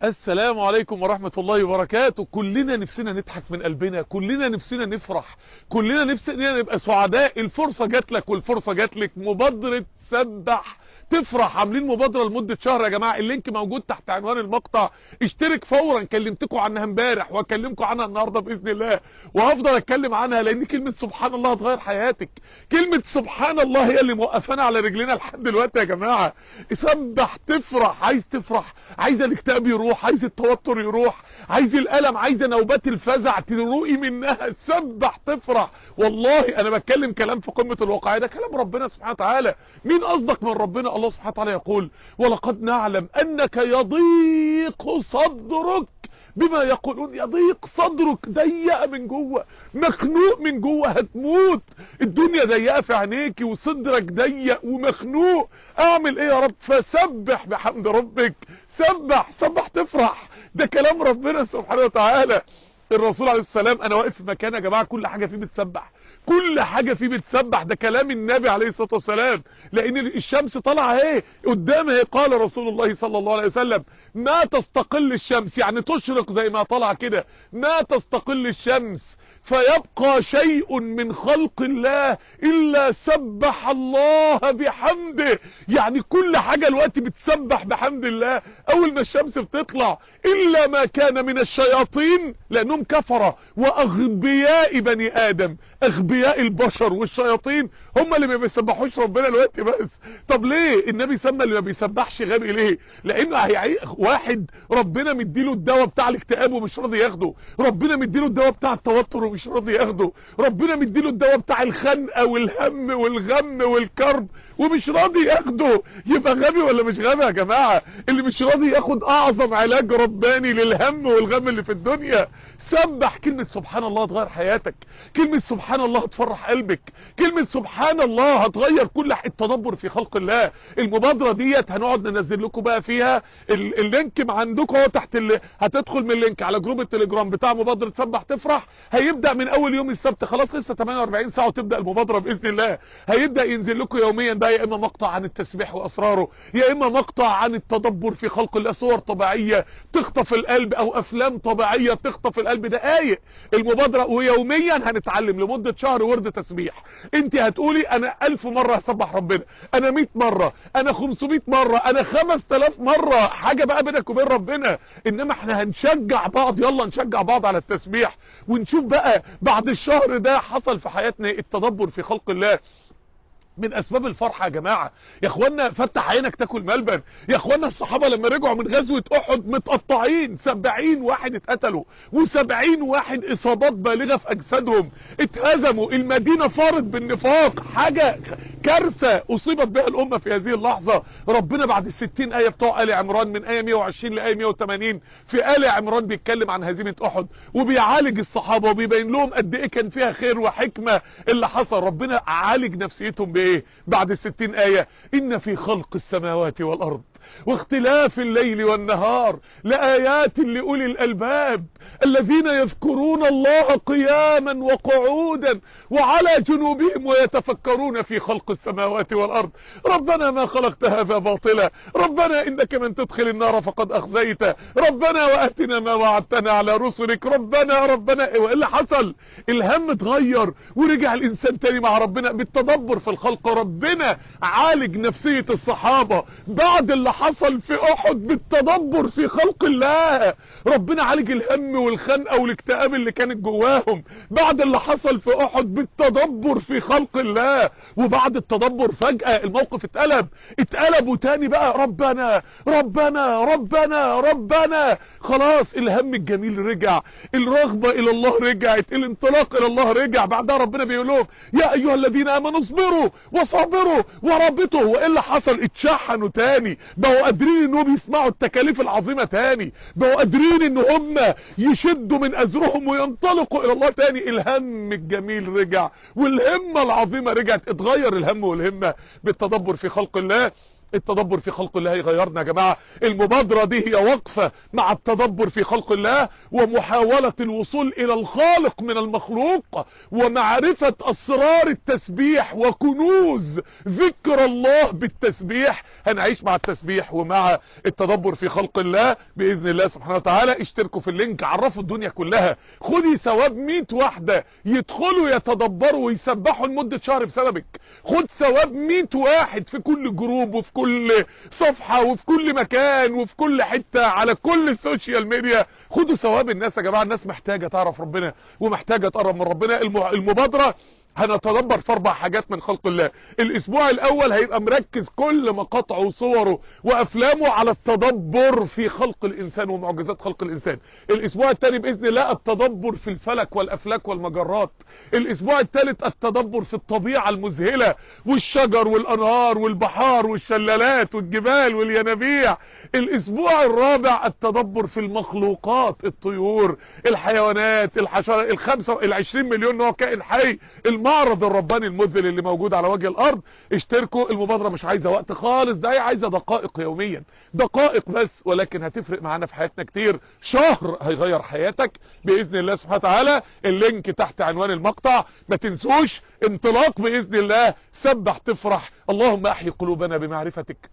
السلام عليكم ورحمة الله وبركاته كلنا نفسنا نضحك من قلبنا كلنا نفسنا نفرح كلنا نفسنا نبقى سعداء الفرصة جات لك والفرصة جات لك مبادرة سبح تفرح عاملين مبادرة لمدة شهر يا جماعة اللينك موجود تحت عنوان المقطع اشترك فورا كلمتكم عنها امبارح واكلمكم عنها النهاردة بإذن الله وهفضل اتكلم عنها لان كلمة سبحان الله هتغير حياتك كلمة سبحان الله هي اللي موقفانا على رجلنا لحد دلوقتي يا جماعة سبح تفرح عايز تفرح عايز الاكتئاب يروح عايز التوتر يروح عايز الالم عايز نوبات الفزع تروقي منها سبح تفرح والله انا بتكلم كلام في قمة الواقعية ده كلام ربنا سبحانه وتعالى مين اصدق من ربنا الله سبحانه وتعالى يقول ولقد نعلم انك يضيق صدرك بما يقولون يضيق صدرك ضيقه من جوه مخنوق من جوه هتموت الدنيا ضيقه في عينيك وصدرك ضيق ومخنوق اعمل ايه يا رب فسبح بحمد ربك سبح سبح تفرح ده كلام ربنا سبحانه وتعالى الرسول عليه السلام انا واقف في مكان يا جماعه كل حاجه فيه بتسبح كل حاجة فيه بتسبح ده كلام النبي عليه الصلاة والسلام لان الشمس طالعه اهي قدامها قال رسول الله صلى الله عليه وسلم ما تستقل الشمس يعني تشرق زي ما طالعه كده ما تستقل الشمس فيبقى شيء من خلق الله الا سبح الله بحمده يعني كل حاجة الوقت بتسبح بحمد الله اول ما الشمس بتطلع الا ما كان من الشياطين لانهم كفرة واغبياء بني ادم اغبياء البشر والشياطين هم اللي ما بيسبحوش ربنا الوقت بس طب ليه النبي سمى اللي ما بيسبحش غبي ليه لانه هي واحد ربنا مديله الدواء بتاع الاكتئاب ومش راضي ياخده ربنا مديله الدواء بتاع التوتر ومش راضي ياخده ربنا مديله الدواء بتاع الخنقه والهم والغم والكرب ومش راضي ياخده يبقى غبي ولا مش غبي يا جماعه اللي مش راضي ياخد اعظم علاج رباني للهم والغم اللي في الدنيا سبح كلمة سبحان الله هتغير حياتك كلمة سبحان الله هتفرح قلبك كلمة سبحان الله هتغير كل التدبر في خلق الله المبادرة ديت هنقعد ننزل لكم بقى فيها اللينك عندكم اهو تحت اللي هتدخل من اللينك على جروب التليجرام بتاع مبادرة سبح تفرح هيبدأ من اول يوم السبت خلاص لسه 48 ساعة وتبدأ المبادرة بإذن الله هيبدأ ينزل لكم يوميا بقى يا اما مقطع عن التسبيح واسراره يا اما مقطع عن التدبر في خلق الله صور طبيعية تخطف القلب او افلام طبيعية تخطف القلب بدقايق المبادرة ويوميا هنتعلم لمدة شهر ورد تسبيح انت هتقولي انا الف مرة هسبح ربنا انا 100 مرة انا 500 مرة انا 5000 مرة حاجة بقى بينك وبين ربنا انما احنا هنشجع بعض يلا نشجع بعض على التسبيح ونشوف بقى بعد الشهر ده حصل في حياتنا التدبر في خلق الله من اسباب الفرحة يا جماعة يا اخوانا فتح عينك تاكل ملبن يا اخوانا الصحابة لما رجعوا من غزوة احد متقطعين سبعين واحد اتقتلوا وسبعين واحد اصابات بالغة في اجسادهم اتهزموا المدينة فارت بالنفاق حاجة كارثة اصيبت بها الامة في هذه اللحظة ربنا بعد الستين اية بتوع آل عمران من اية 120 لآية 180 في آل عمران بيتكلم عن هزيمة احد وبيعالج الصحابة وبيبين لهم قد ايه كان فيها خير وحكمة اللي حصل ربنا عالج نفسيتهم بايه بعد الستين آية إن في خلق السماوات والأرض واختلاف الليل والنهار لآيات لأولي الألباب الذين يذكرون الله قياما وقعودا وعلى جنوبهم ويتفكرون في خلق السماوات والأرض ربنا ما خلقت هذا باطلا ربنا إنك من تدخل النار فقد أخزيت ربنا وأتنا ما وعدتنا على رسلك ربنا ربنا وإيه اللي حصل الهم اتغير ورجع الإنسان تاني مع ربنا بالتدبر في الخلق ربنا عالج نفسية الصحابة بعد اللي حصل في احد بالتدبر في خلق الله ربنا عالج الهم والخنقه والاكتئاب اللي كانت جواهم بعد اللي حصل في احد بالتدبر في خلق الله وبعد التدبر فجأة الموقف اتقلب اتقلبوا تاني بقى ربنا ربنا ربنا ربنا خلاص الهم الجميل رجع الرغبة الى الله رجعت الانطلاق الى الله رجع بعدها ربنا بيقول لهم يا ايها الذين امنوا اصبروا وصابروا ورابطوا والا حصل اتشحنوا تاني بقوا قادرين انهم يسمعوا التكاليف العظيمة تاني بقوا قادرين ان هم يشدوا من ازرهم وينطلقوا الى الله تاني الهم الجميل رجع والهمة العظيمة رجعت اتغير الهم والهمة بالتدبر في خلق الله التدبر في خلق الله يغيرنا يا جماعة المبادرة دي هي وقفة مع التدبر في خلق الله ومحاولة الوصول الى الخالق من المخلوق ومعرفة اسرار التسبيح وكنوز ذكر الله بالتسبيح هنعيش مع التسبيح ومع التدبر في خلق الله باذن الله سبحانه وتعالى اشتركوا في اللينك عرفوا الدنيا كلها خدي ثواب 100 واحدة يدخلوا يتدبروا ويسبحوا لمدة شهر بسببك خد ثواب 100 واحد في كل جروب وفي كل صفحة وفي كل مكان وفي كل حتة على كل السوشيال ميديا خدوا ثواب الناس يا جماعة الناس محتاجة تعرف ربنا ومحتاجة تقرب من ربنا المبادرة هنتدبر في اربع حاجات من خلق الله الاسبوع الاول هيبقى مركز كل مقاطعه وصوره وافلامه على التدبر في خلق الانسان ومعجزات خلق الانسان الاسبوع الثاني باذن الله التدبر في الفلك والافلاك والمجرات الاسبوع الثالث التدبر في الطبيعة المذهلة والشجر والانهار والبحار والشلالات والجبال والينابيع الاسبوع الرابع التدبر في المخلوقات الطيور الحيوانات الحشرات الخمسة العشرين مليون نوع كائن حي المعرض الرباني المذهل اللي موجود على وجه الارض اشتركوا المبادرة مش عايزة وقت خالص ده هي عايزة دقائق يوميا دقائق بس ولكن هتفرق معانا في حياتنا كتير شهر هيغير حياتك باذن الله سبحانه وتعالى اللينك تحت عنوان المقطع ما تنسوش انطلاق باذن الله سبح تفرح اللهم احي قلوبنا بمعرفتك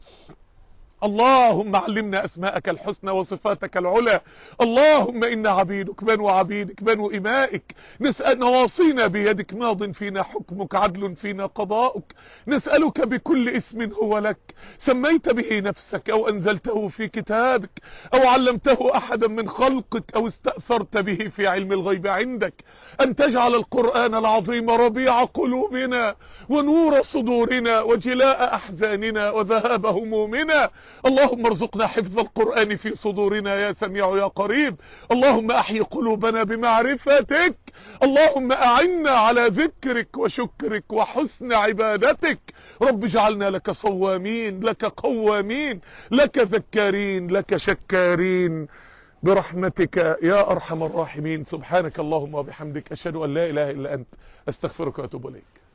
اللهم علمنا اسماءك الحسنى وصفاتك العلى اللهم انا عبيدك بنو عبيدك بنو امائك نسأل نواصينا بيدك ماض فينا حكمك عدل فينا قضاؤك نسألك بكل اسم هو لك سميت به نفسك او انزلته في كتابك او علمته احدا من خلقك او استأثرت به في علم الغيب عندك ان تجعل القرآن العظيم ربيع قلوبنا ونور صدورنا وجلاء احزاننا وذهاب همومنا اللهم ارزقنا حفظ القرآن في صدورنا يا سميع يا قريب اللهم احي قلوبنا بمعرفتك اللهم اعنا على ذكرك وشكرك وحسن عبادتك رب اجعلنا لك صوامين لك قوامين لك ذكارين لك شكارين برحمتك يا ارحم الراحمين سبحانك اللهم وبحمدك اشهد ان لا اله الا انت استغفرك واتوب اليك